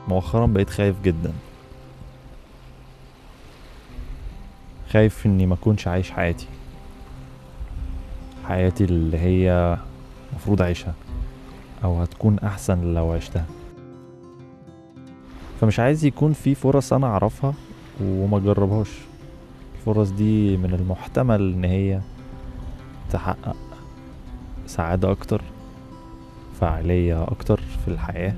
مؤخرا بقيت خايف جدا خايف اني ما اكونش عايش حياتي حياتي اللي هي مفروض اعيشها او هتكون احسن لو عشتها فمش عايز يكون في فرص انا اعرفها وما اجربهاش الفرص دي من المحتمل ان هي تحقق سعادة اكتر فعالية اكتر في الحياة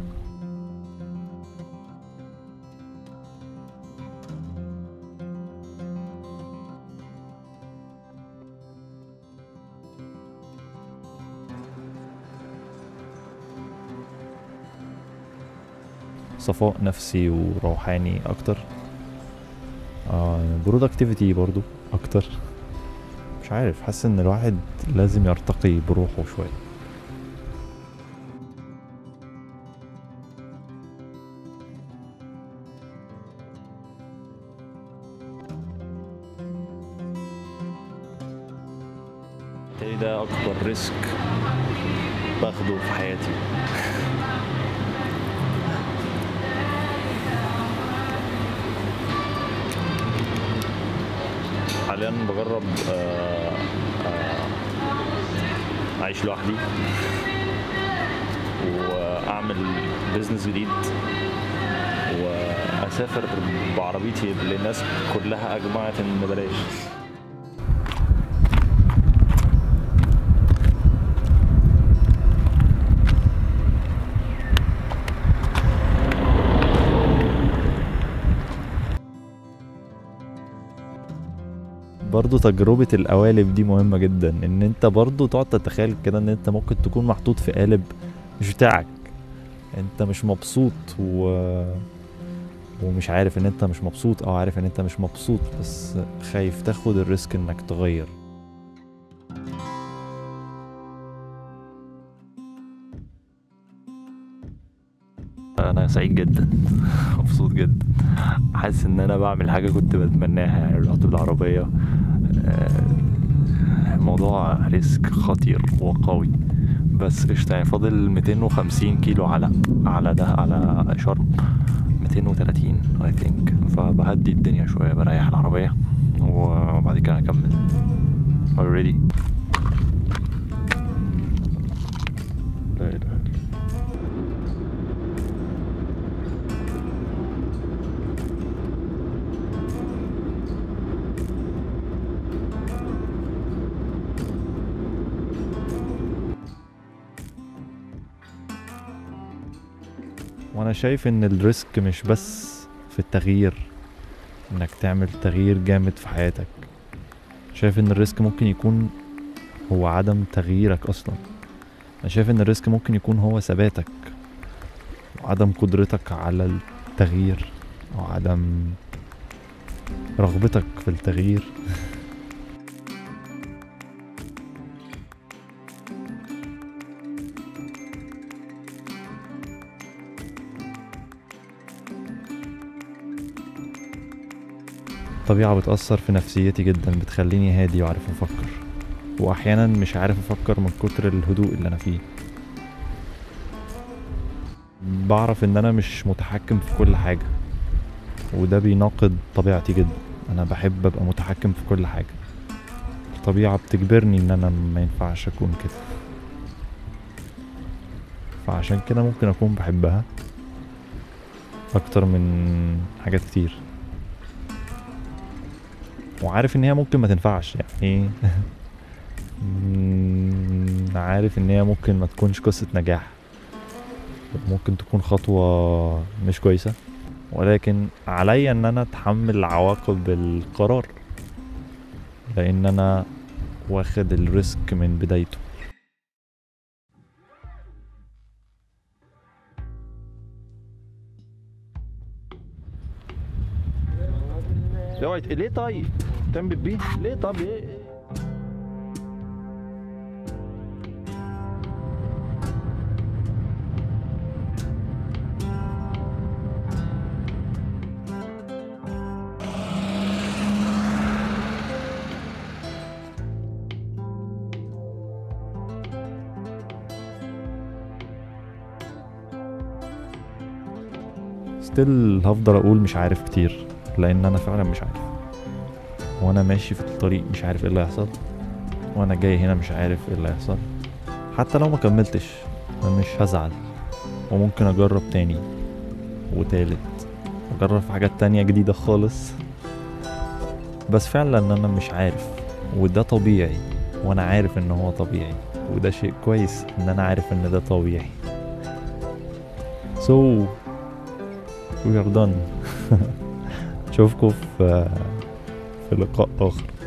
صفاء نفسي وروحاني اكتر برودكتيفيتي برضو اكتر مش عارف حاسس ان الواحد لازم يرتقي بروحه شويه بالتالي ده اكبر ريسك باخده في حياتي حاليا بجرب آه، آه، اعيش لوحدي واعمل بيزنس جديد واسافر بعربيتي اللي الناس كلها اجمعت ان بلاش برضو تجربة القوالب دي مهمة جدا ان انت برضو تقعد تتخيل كده ان انت ممكن تكون محطوط في قالب مش بتاعك انت مش مبسوط و... ومش عارف ان انت مش مبسوط او عارف ان انت مش مبسوط بس خايف تاخد الريسك انك تغير انا سعيد جدا مبسوط جدا حاسس ان انا بعمل حاجه كنت بتمناها يعني رحت بالعربيه آه، الموضوع ريسك خطير وقوي بس قشطة يعني فاضل 250 كيلو على على ده على شرم 230 اي ثينك فبهدي الدنيا شويه بريح العربيه وبعد كده هكمل Are you ready؟ لا اله الا وانا شايف ان الريسك مش بس في التغيير انك تعمل تغيير جامد في حياتك شايف ان الريسك ممكن يكون هو عدم تغييرك اصلا انا شايف ان الريسك ممكن يكون هو ثباتك وعدم قدرتك على التغيير او عدم رغبتك في التغيير الطبيعة بتأثر في نفسيتي جدا بتخليني هادي وعارف أفكر وأحيانا مش عارف أفكر من كتر الهدوء اللي أنا فيه بعرف إن أنا مش متحكم في كل حاجة وده بيناقض طبيعتي جدا أنا بحب أبقى متحكم في كل حاجة الطبيعة بتجبرني إن أنا ما ينفعش أكون كده فعشان كده ممكن أكون بحبها أكتر من حاجات كتير وعارف ان هي ممكن ما تنفعش يعني مم، عارف ان هي ممكن ما تكونش قصة نجاح ممكن تكون خطوة مش كويسة ولكن عليا ان انا اتحمل عواقب القرار لان انا واخد الريسك من بدايته اوعي ليه طيب؟ تعمل بيه؟ ليه طب ليه؟ ستيل هفضل اقول مش عارف كتير لان انا فعلا مش عارف وانا ماشي في الطريق مش عارف ايه اللي هيحصل وانا جاي هنا مش عارف ايه اللي هيحصل حتى لو ما كملتش انا مش هزعل وممكن اجرب تاني وتالت اجرب في حاجات تانية جديدة خالص بس فعلا انا مش عارف وده طبيعي وانا عارف ان هو طبيعي وده شيء كويس ان انا عارف ان ده طبيعي so we are done اشوفكم في في لقاء اخر